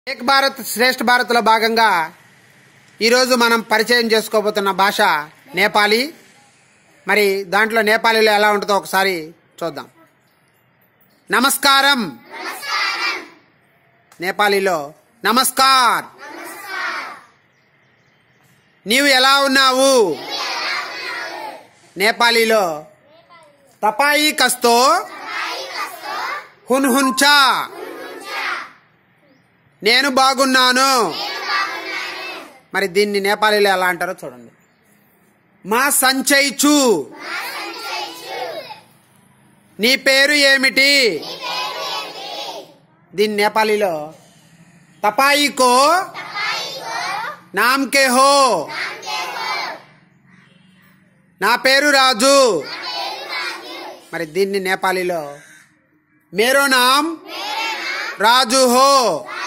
ఏక్ భారత్ శ్రేష్ఠ భారత్లో భాగంగా ఈరోజు మనం పరిచయం చేసుకోబోతున్న భాష నేపాలీ మరి దాంట్లో నేపాలీలో ఎలా ఉంటుందో ఒకసారి చూద్దాం నమస్కారం నేపాలీలో నమస్కార్ నీవు ఎలా ఉన్నావు నేపాలీలో తపాయి కస్తో హున్ హుంచా నేను బాగున్నాను మరి దీన్ని నేపాలీలో ఎలా అంటారో చూడండి మా సంచయిచు నీ పేరు ఏమిటి దీన్ని నేపాలీలో తపాయికో నామ్ కే హో నా పేరు రాజు మరి దీన్ని నేపాలీలో మేరో నామ్ రాజు హో